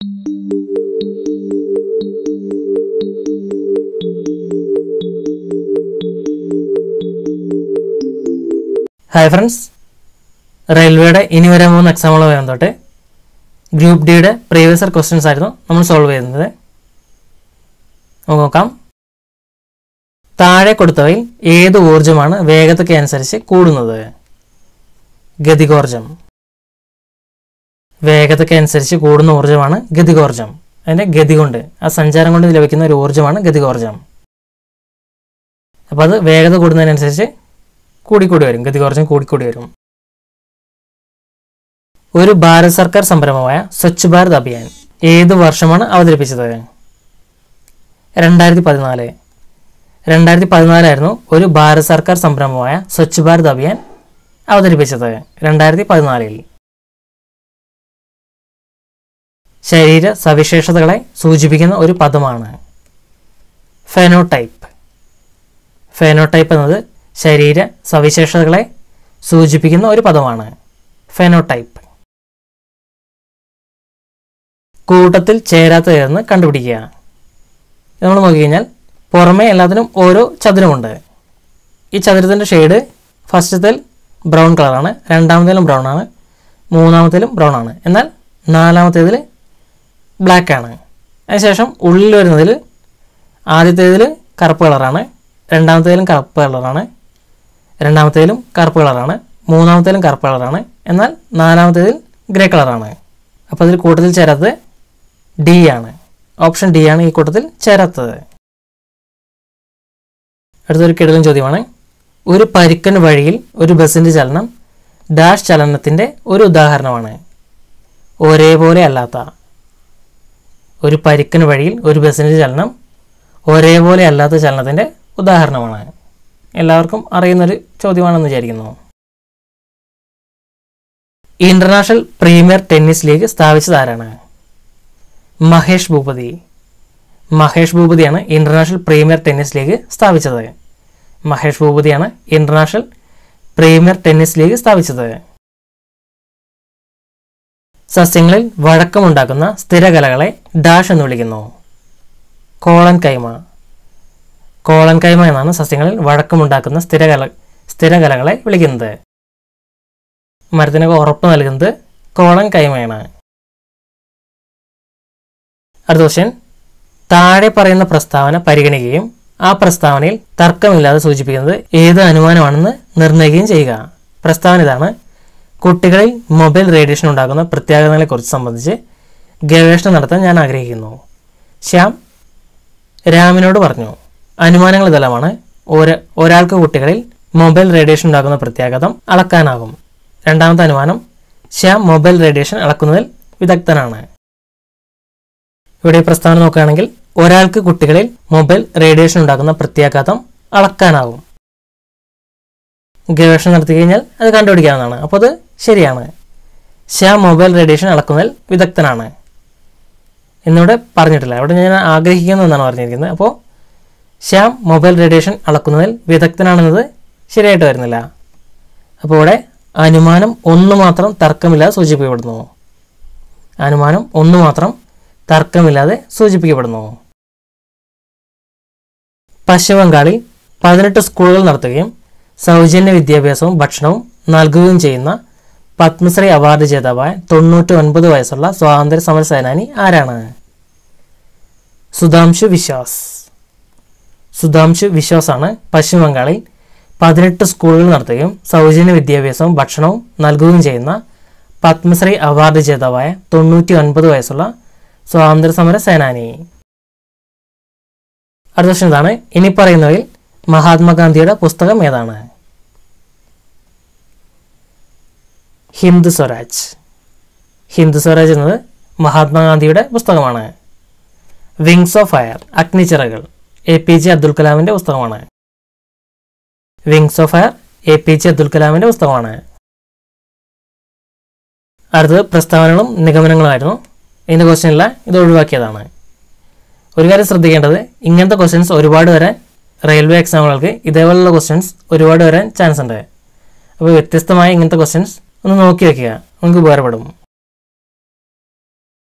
hi friends റെയിൽവേയുടെ ഇനി വരാൻ പോകുന്ന എക്സാമുകൾ തൊട്ട് ഗ്രൂപ്പ് ഡിയുടെ പ്രീവിയസർ ക്വസ്റ്റ്യൻസ് ആയിരുന്നു നമ്മൾ സോൾവ് ചെയ്യുന്നത് നമുക്ക് നോക്കാം താഴെ കൊടുത്തവയിൽ ഏത് ഊർജ്ജമാണ് വേഗതയ്ക്ക് അനുസരിച്ച് കൂടുന്നത് ഗതികോർജം വേഗതയ്ക്ക് അനുസരിച്ച് കൂടുന്ന ഊർജ്ജമാണ് ഗതികോർജം അതിൻ്റെ ഗതി കൊണ്ട് ആ സഞ്ചാരം കൊണ്ട് ലഭിക്കുന്ന ഒരു ഊർജ്ജമാണ് ഗതികോർജം അപ്പോൾ അത് വേഗത കൂടുന്നതിനനുസരിച്ച് കൂടിക്കൂടി വരും ഗതികോർജം കൂടിക്കൂടി വരും ഒരു ഭാരത് സർക്കാർ സംരംഭമായ സ്വച്ഛ് ഭാരത് അഭിയാൻ ഏത് വർഷമാണ് അവതരിപ്പിച്ചത് രണ്ടായിരത്തി പതിനാല് രണ്ടായിരത്തി പതിനാലായിരുന്നു ഒരു ഭാരത് സർക്കാർ സംരംഭമായ സ്വച്ഛ് ഭാരത് അഭിയാൻ അവതരിപ്പിച്ചത് രണ്ടായിരത്തി പതിനാലിൽ ശരീര സവിശേഷതകളെ സൂചിപ്പിക്കുന്ന ഒരു പദമാണ് ഫെനോടൈപ്പ് ഫെനോടൈപ്പ് എന്നത് ശരീര സവിശേഷതകളെ സൂചിപ്പിക്കുന്ന ഒരു പദമാണ് ഫെനോടൈപ്പ് കൂട്ടത്തിൽ ചേരാത്തതെന്ന് കണ്ടുപിടിക്കുക ഇത് നമ്മൾ നോക്കിക്കഴിഞ്ഞാൽ പുറമേ എല്ലാത്തിനും ഓരോ ചതുരമുണ്ട് ഈ ചതുരത്തിൻ്റെ ഷെയ്ഡ് ഫസ്റ്റത്തിൽ ബ്രൗൺ കളറാണ് രണ്ടാമത്തേലും ബ്രൗൺ ആണ് മൂന്നാമത്തേലും ബ്രൗൺ ആണ് എന്നാൽ നാലാമത്തേതിൽ ബ്ലാക്ക് ആണ് അതിനുശേഷം ഉള്ളിൽ വരുന്നതിൽ ആദ്യത്തേതിൽ കറുപ്പ് കളറാണ് രണ്ടാമത്തേതിലും കറുപ്പ് കളറാണ് രണ്ടാമത്തേതിലും കറുപ്പ് കളറാണ് മൂന്നാമത്തേതിലും കറുപ്പ് കളറാണ് എന്നാൽ നാലാമത്തേതിൽ ഗ്രേ കളറാണ് അപ്പോൾ അതിൽ കൂട്ടത്തിൽ ചേരാത്തത് ഡി ആണ് ഓപ്ഷൻ ഡി ആണ് ഈ കൂട്ടത്തിൽ ചേരാത്തത് അടുത്തൊരു കിടലൻ ചോദ്യമാണ് ഒരു പരിക്കൻ വഴിയിൽ ഒരു ബസ്സിൻ്റെ ചലനം ഡാഷ് ചലനത്തിൻ്റെ ഒരു ഉദാഹരണമാണ് ഒരേപോലെ അല്ലാത്ത ഒരു പരിക്കൻ വഴിയിൽ ഒരു ബസ്സിൻ്റെ ചലനം ഒരേപോലെ അല്ലാത്ത ചലനത്തിൻ്റെ ഉദാഹരണമാണ് എല്ലാവർക്കും അറിയുന്നൊരു ചോദ്യമാണെന്ന് വിചാരിക്കുന്നു ഇന്റർനാഷണൽ പ്രീമിയർ ടെന്നീസ് ലീഗ് സ്ഥാപിച്ചത് ആരാണ് മഹേഷ് ഭൂപതി മഹേഷ് ഭൂപതിയാണ് ഇന്റർനാഷണൽ പ്രീമിയർ ടെന്നീസ് ലീഗ് സ്ഥാപിച്ചത് മഹേഷ് ഭൂപതിയാണ് ഇന്റർനാഷണൽ പ്രീമിയർ ടെന്നീസ് ലീഗ് സ്ഥാപിച്ചത് സസ്യങ്ങളിൽ വഴക്കമുണ്ടാക്കുന്ന സ്ഥിരകലകളെ ഡാഷ് എന്ന് വിളിക്കുന്നു കോളൻ കൈമ കോളൻ കൈമ എന്നാണ് സസ്യങ്ങളിൽ വഴക്കമുണ്ടാക്കുന്ന സ്ഥിരകല സ്ഥിരകലകളെ വിളിക്കുന്നത് മരത്തിനൊക്കെ ഉറപ്പ് നൽകുന്നത് കോളൻ കൈമയാണ് അടുത്ത ക്വസ്റ്റ്യൻ താഴെ പറയുന്ന പ്രസ്താവന പരിഗണിക്കുകയും ആ പ്രസ്താവനയിൽ തർക്കമില്ലാതെ സൂചിപ്പിക്കുന്നത് ഏത് അനുമാനമാണെന്ന് നിർണ്ണയിക്കുകയും ചെയ്യുക പ്രസ്താവന ഇതാണ് കുട്ടികളിൽ മൊബൈൽ റേഡിയേഷൻ ഉണ്ടാക്കുന്ന പ്രത്യാഘാതങ്ങളെക്കുറിച്ച് സംബന്ധിച്ച് ഗവേഷണം നടത്താൻ ഞാൻ ആഗ്രഹിക്കുന്നു ശ്യാം രാമിനോട് പറഞ്ഞു അനുമാനങ്ങൾ ഇതെല്ലാമാണ് ഒര- ഒരാൾക്ക് കുട്ടികളിൽ മൊബൈൽ റേഡിയേഷൻ ഉണ്ടാക്കുന്ന പ്രത്യാഘാതം അളക്കാനാകും രണ്ടാമത്തെ അനുമാനം ശ്യാം മൊബൈൽ റേഡിയേഷൻ അളക്കുന്നതിൽ വിദഗ്ധനാണ് ഇവിടെ ഈ പ്രസ്താവന നോക്കുകയാണെങ്കിൽ ഒരാൾക്ക് കുട്ടികളിൽ മൊബൈൽ റേഡിയേഷൻ ഉണ്ടാക്കുന്ന പ്രത്യാഘാതം അളക്കാനാകും ഗവേഷണം നടത്തി കഴിഞ്ഞാൽ അത് കണ്ടുപിടിക്കാവുന്നതാണ് അപ്പോൾ അത് ശരിയാണ് ശ്യാം മൊബൈൽ റേഡിയേഷൻ അളക്കുന്നതിൽ വിദഗ്ധനാണ് എന്നിവിടെ പറഞ്ഞിട്ടില്ല ഇവിടെ ഞാൻ ആഗ്രഹിക്കുന്നു എന്നാണ് പറഞ്ഞിരിക്കുന്നത് അപ്പോൾ ശ്യാം മൊബൈൽ റേഡിയേഷൻ അളക്കുന്നതിൽ വിദഗ്ധനാണെന്നത് ശരിയായിട്ട് വരുന്നില്ല അപ്പോൾ ഇവിടെ അനുമാനം ഒന്ന് മാത്രം തർക്കമില്ലാതെ സൂചിപ്പിക്കപ്പെടുന്നു അനുമാനം ഒന്ന് മാത്രം തർക്കമില്ലാതെ സൂചിപ്പിക്കപ്പെടുന്നു പശ്ചിമ ബംഗാളിൽ പതിനെട്ട് സ്കൂളുകൾ നടത്തുകയും സൗജന്യ വിദ്യാഭ്യാസവും ഭക്ഷണവും നൽകുകയും ചെയ്യുന്ന പത്മശ്രീ അവാർഡ് ജേതാവായ തൊണ്ണൂറ്റി ഒൻപത് വയസ്സുള്ള സ്വാതന്ത്ര്യ സമര സേനാനി ആരാണ് സുധാംശു വിശ്വാസ് സുധാംശു വിശ്വാസാണ് പശ്ചിമ ബംഗാളിൽ പതിനെട്ട് സ്കൂളുകൾ നടത്തുകയും സൗജന്യ വിദ്യാഭ്യാസവും ഭക്ഷണവും നൽകുകയും ചെയ്യുന്ന പത്മശ്രീ അവാർഡ് ജേതാവായ തൊണ്ണൂറ്റി ഒൻപത് വയസ്സുള്ള സ്വാതന്ത്ര്യ സമര സേനാനി അടുത്ത ക്വസ്റ്റ്യൻ ഇതാണ് ഇനി പറയുന്നവയിൽ മഹാത്മാഗാന്ധിയുടെ പുസ്തകം ഏതാണ് ഹിന്ദ് സ്വരാജ് ഹിന്ദ് സ്വരാജ് എന്നത് മഹാത്മാഗാന്ധിയുടെ പുസ്തകമാണ് വിങ്സ് ഓഫ് ഫയർ അഗ്നിച്ചിറകൾ എ പി ജെ അബ്ദുൽ കലാമിൻ്റെ പുസ്തകമാണ് wings of fire A P J Abdul കലാമിൻ്റെ പുസ്തകമാണ് അടുത്തത് പ്രസ്താവനകളും നിഗമനങ്ങളുമായിരുന്നു ഇതിൻ്റെ ക്വസ്റ്റ്യനില്ല ഇത് ഒഴിവാക്കിയതാണ് ഒരു കാര്യം ശ്രദ്ധിക്കേണ്ടത് ഇങ്ങനത്തെ ക്വസ്റ്റ്യൻസ് ഒരുപാട് വരാൻ റെയിൽവേ എക്സാമുകൾക്ക് ഇതേപോലുള്ള ക്വസ്റ്റ്യൻസ് ഒരുപാട് വരാൻ ചാൻസ് ഉണ്ട് അപ്പോൾ വ്യത്യസ്തമായ ഇങ്ങനത്തെ ക്വസ്റ്റ്യൻസ് ഒന്ന് നോക്കി വെക്കുക നമുക്ക് ഉപകാരപ്പെടും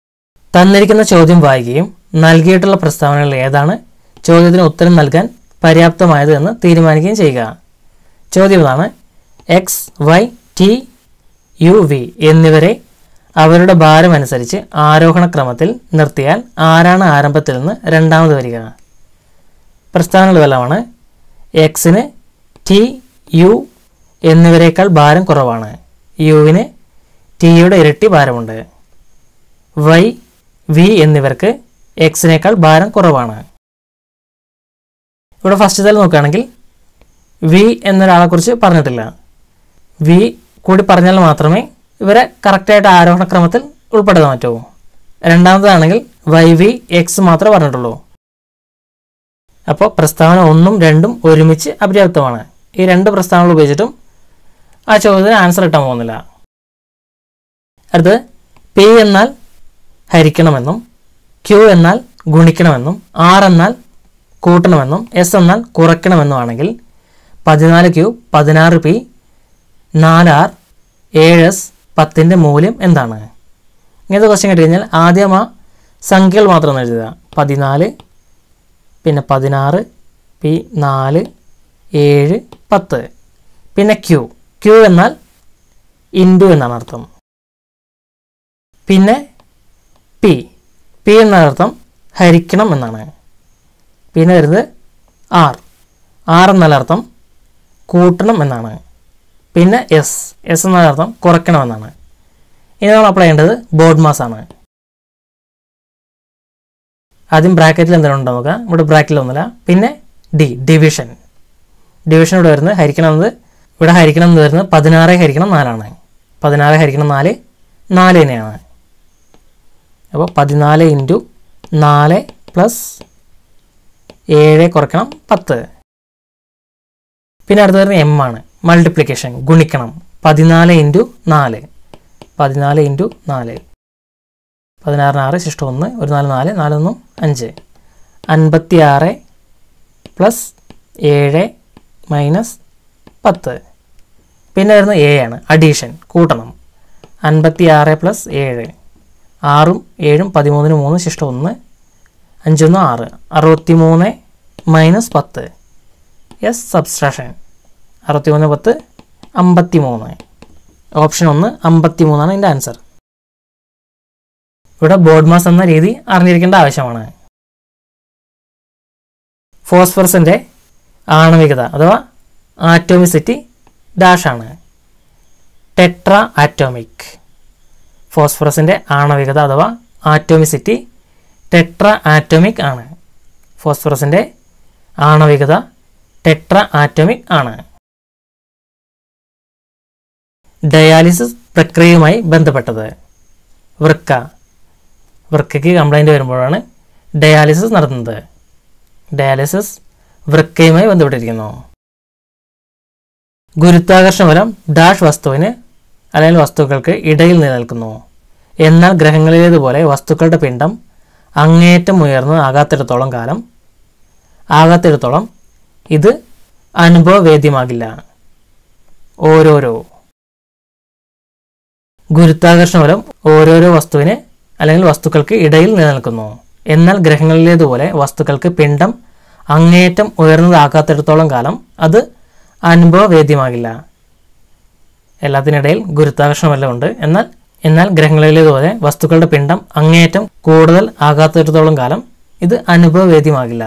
തന്നിരിക്കുന്ന ചോദ്യം വായിക്കുകയും നൽകിയിട്ടുള്ള പ്രസ്താവനകൾ ഏതാണ് ചോദ്യത്തിന് ഉത്തരം നൽകാൻ പര്യാപ്തമായത് എന്ന് തീരുമാനിക്കുകയും ചെയ്യുക ചോദ്യം ഇതാണ് X Y T U V എന്നിവരെ അവരുടെ ഭാരം അനുസരിച്ച് ആരോഹണ ക്രമത്തിൽ നിർത്തിയാൽ ആരാണ് ആരംഭത്തിൽ നിന്ന് രണ്ടാമത് വരിക പ്രസ്താവനകൾ വല്ലതാണ് എക്സിന് ടി യു എന്നിവരേക്കാൾ ഭാരം കുറവാണ് യുവിന് ടിയുടെ ഇരട്ടി ഭാരമുണ്ട് വൈ വി എന്നിവർക്ക് എക്സിനേക്കാൾ ഭാരം കുറവാണ് ഇവിടെ ഫസ്റ്റ് നോക്കുകയാണെങ്കിൽ വി എന്നൊരാളെക്കുറിച്ച് പറഞ്ഞിട്ടില്ല വി കൂടി പറഞ്ഞാൽ മാത്രമേ ഇവരെ കറക്റ്റായിട്ട് ആരോഹണ ക്രമത്തിൽ ഉൾപ്പെടുത്താൻ പറ്റൂ രണ്ടാമതാണെങ്കിൽ വൈ വി എക്സ് മാത്രമേ പറഞ്ഞിട്ടുള്ളൂ അപ്പോൾ പ്രസ്താവന ഒന്നും രണ്ടും ഒരുമിച്ച് അപര്യാപ്തമാണ് ഈ രണ്ട് പ്രസ്താവനകൾ ഉപയോഗിച്ചിട്ടും ആ ചോദ്യത്തിന് ആൻസർ കിട്ടാൻ പോകുന്നില്ല അടുത്തത് പി എന്നാൽ ഹരിക്കണമെന്നും ക്യൂ എന്നാൽ ഗുണിക്കണമെന്നും ആർ എന്നാൽ കൂട്ടണമെന്നും എസ് എന്നാൽ കുറയ്ക്കണമെന്നും ആണെങ്കിൽ പതിനാല് ക്യൂ പതിനാറ് പി നാല് ആർ ഏഴ് എസ് പത്തിൻ്റെ മൂല്യം എന്താണ് ഇങ്ങനത്തെ ക്വസ്റ്റ്യൻ കേട്ട് കഴിഞ്ഞാൽ ആദ്യം ആ സംഖ്യകൾ മാത്രം ഒന്ന് എഴുതുക പതിനാല് പിന്നെ പതിനാറ് പി നാല് ഏഴ് പത്ത് പിന്നെ ക്യൂ ക്യൂ എന്നാൽ ഇൻഡു എന്നാണ് അർത്ഥം പിന്നെ പി പി എന്ന അർത്ഥം ഹരിക്കണം എന്നാണ് പിന്നെ വരുന്നത് ആർ ആർ എന്നാൽ അർത്ഥം കൂട്ടണം എന്നാണ് പിന്നെ എസ് എസ് എന്ന അർത്ഥം കുറയ്ക്കണം എന്നാണ് ഇനി നമ്മൾ അപ്ലൈ ചെയ്യേണ്ടത് ബോർഡ് മാസ് ആണ് ആദ്യം ബ്രാക്കറ്റിൽ എന്തെങ്കിലും ഉണ്ടോ നോക്കുക ഇവിടെ ബ്രാക്കറ്റിൽ ഒന്നുമില്ല പിന്നെ ഡി ഡിവിഷൻ ഡിവിഷൻ ഇവിടെ വരുന്നത് ഹരിക്കണം എന്നത് ഇവിടെ ഹരിക്കണം എന്ന് വരുന്നത് പതിനാറ് ഹരിക്കണം നാലാണ് പതിനാറ് ഹരിക്കണം നാല് നാല് തന്നെയാണ് അപ്പോൾ പതിനാല് ഇൻറ്റു നാല് പ്ലസ് ഏഴ് കുറയ്ക്കണം പത്ത് പിന്നെ അടുത്ത് വരുന്നത് എം ആണ് മൾട്ടിപ്ലിക്കേഷൻ ഗുണിക്കണം പതിനാല് ഇൻറ്റു നാല് പതിനാല് ഇൻറ്റു നാല് പതിനാറിന് ആറ് ശിഷ്ടം ഒന്ന് ഒരു നാല് നാല് നാലൊന്നും അഞ്ച് അൻപത്തി ആറ് പ്ലസ് ഏഴ് മൈനസ് പത്ത് പിന്നെ വരുന്നത് എ ആണ് അഡീഷൻ കൂട്ടണം അൻപത്തി ആറ് പ്ലസ് ഏഴ് ആറും ഏഴും പതിമൂന്നിന് മൂന്ന് ശിഷ്ടം ഒന്ന് അഞ്ചൊന്ന് ആറ് അറുപത്തി മൂന്ന് മൈനസ് പത്ത് എസ് സബ്സ്ട്രാക്ഷൻ അറുപത്തി മൂന്ന് പത്ത് അമ്പത്തി മൂന്ന് ഓപ്ഷൻ ഒന്ന് അമ്പത്തി മൂന്നാണ് ഇതിൻ്റെ ആൻസർ ഇവിടെ ബോർഡ് മാസ് എന്ന രീതി അറിഞ്ഞിരിക്കേണ്ട ആവശ്യമാണ് ഫോസ്ഫറസിൻ്റെ ആണവികത അഥവാ ആറ്റോമിസിറ്റി ഡാഷ് ആണ് ടെട്ര ആറ്റോമിക് ഫോസ്ഫറസിൻ്റെ ആണവികത അഥവാ ആറ്റോമിസിറ്റി ടെട്ര ആറ്റോമിക് ആണ് ഫോസ്ഫറസിൻ്റെ ആണവികത ടെട്ര ആറ്റോമിക് ആണ് ഡയാലിസിസ് പ്രക്രിയയുമായി ബന്ധപ്പെട്ടത് വൃക്ക വൃക്കയ്ക്ക് കംപ്ലൈൻറ്റ് വരുമ്പോഴാണ് ഡയാലിസിസ് നടത്തുന്നത് ഡയാലിസിസ് വൃക്കയുമായി ബന്ധപ്പെട്ടിരിക്കുന്നു ഗുരുത്വാകർഷണ ബലം ഡാഷ് വസ്തുവിന് അല്ലെങ്കിൽ വസ്തുക്കൾക്ക് ഇടയിൽ നിലനിൽക്കുന്നു എന്നാൽ ഗ്രഹങ്ങളിലേതുപോലെ വസ്തുക്കളുടെ പിണ്ഡം അങ്ങേറ്റം ഉയർന്ന് ആകാത്തിടത്തോളം കാലം ആകാത്തിടത്തോളം ഇത് അനുഭവവേദ്യമാകില്ല ഓരോരോ ഗുരുത്വാകർഷണ ബലം ഓരോരോ വസ്തുവിന് അല്ലെങ്കിൽ വസ്തുക്കൾക്ക് ഇടയിൽ നിലനിൽക്കുന്നു എന്നാൽ ഗ്രഹങ്ങളിലേതുപോലെ വസ്തുക്കൾക്ക് പിണ്ഡം അങ്ങേറ്റം ഉയർന്നതാകാത്തിടത്തോളം കാലം അത് അനുഭവവേദ്യമാകില്ല എല്ലാത്തിനിടയിൽ ഗുരുത്വാകർഷണ ബലമുണ്ട് എന്നാൽ എന്നാൽ ഗ്രഹങ്ങളിലേതുപോലെ വസ്തുക്കളുടെ പിണ്ഡം അങ്ങേയറ്റം കൂടുതൽ ആകാത്തിടത്തോളം കാലം ഇത് അനുഭവവേദ്യമാകില്ല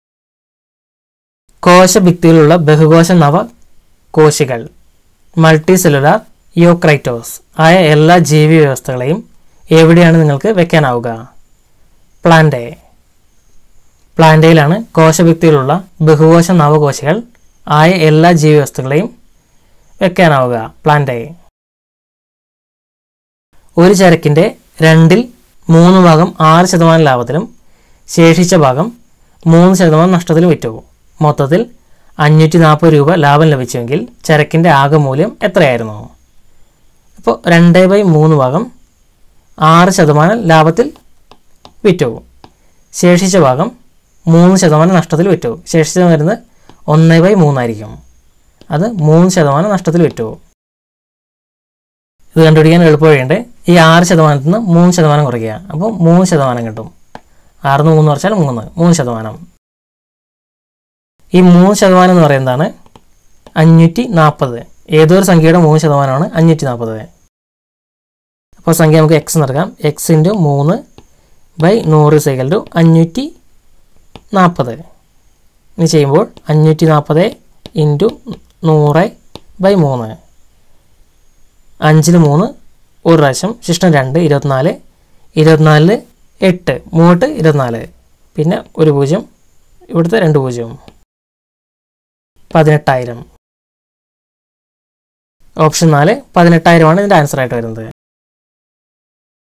കോശഭിത്തിയിലുള്ള ബഹുകോശ നവ കോശികൾ മൾട്ടി സെല്ലുലാർ യോക്രൈറ്റോസ് ആയ എല്ലാ ജീവി വ്യവസ്ഥകളെയും എവിടെയാണ് നിങ്ങൾക്ക് വെക്കാനാവുക പ്ലാന്റ് പ്ലാന്റയിലാണ് കോശഭിത്തിയിലുള്ള ബഹുകോശ നവകോശികൾ ആയ എല്ലാ ജീവിവസ്തുക്കളെയും വെക്കാനാവുക പ്ലാന്റ് ഒരു ചരക്കിൻ്റെ രണ്ടിൽ മൂന്ന് ഭാഗം ആറ് ശതമാനം ലാഭത്തിലും ശേഷിച്ച ഭാഗം മൂന്ന് ശതമാനം നഷ്ടത്തിലും വിറ്റു മൊത്തത്തിൽ അഞ്ഞൂറ്റി നാൽപ്പത് രൂപ ലാഭം ലഭിച്ചുവെങ്കിൽ ചരക്കിൻ്റെ ആകെ മൂല്യം എത്രയായിരുന്നു അപ്പോൾ രണ്ട് ബൈ മൂന്ന് ഭാഗം ആറ് ശതമാനം ലാഭത്തിൽ വിറ്റു ശേഷിച്ച ഭാഗം മൂന്ന് ശതമാനം നഷ്ടത്തിൽ വിറ്റു ശേഷിച്ച വരുന്നത് ഒന്ന് ബൈ മൂന്നായിരിക്കും അത് മൂന്ന് ശതമാനം നഷ്ടത്തിൽ വിറ്റു ഇത് കണ്ടുപിടിക്കാൻ എളുപ്പവഴിയുണ്ട് ഈ ആറ് ശതമാനത്തിൽ നിന്ന് മൂന്ന് ശതമാനം കുറയ്ക്കുക അപ്പോൾ മൂന്ന് ശതമാനം കിട്ടും ആറിന് മൂന്ന് കുറച്ചാൽ മൂന്ന് മൂന്ന് ശതമാനം ഈ മൂന്ന് ശതമാനം എന്ന് പറയുന്നതാണ് അഞ്ഞൂറ്റി നാൽപ്പത് ഏതൊരു സംഖ്യയുടെ മൂന്ന് ശതമാനമാണ് അഞ്ഞൂറ്റി നാൽപ്പത് അപ്പോൾ സംഖ്യ നമുക്ക് എക്സ് നടക്കാം എക്സ് ഇൻറ്റു മൂന്ന് ബൈ നൂറ് സൈക്കിൾ ടു അഞ്ഞൂറ്റി നാൽപ്പത് ഇനി ചെയ്യുമ്പോൾ അഞ്ഞൂറ്റി നാൽപ്പത് ഇൻറ്റു നൂറ് ബൈ മൂന്ന് അഞ്ചിന് മൂന്ന് ഒരു പ്രാവശ്യം ശിഷ്ടം രണ്ട് ഇരുപത്തിനാല് ഇരുപത്തിനാലില് എട്ട് മൂട്ട് ഇരുപത്തിനാല് പിന്നെ ഒരു പൂജ്യം ഇവിടുത്തെ രണ്ട് പൂജ്യം പതിനെട്ടായിരം ഓപ്ഷൻ നാല് പതിനെട്ടായിരമാണ് ഇതിൻ്റെ ആൻസർ ആയിട്ട് വരുന്നത്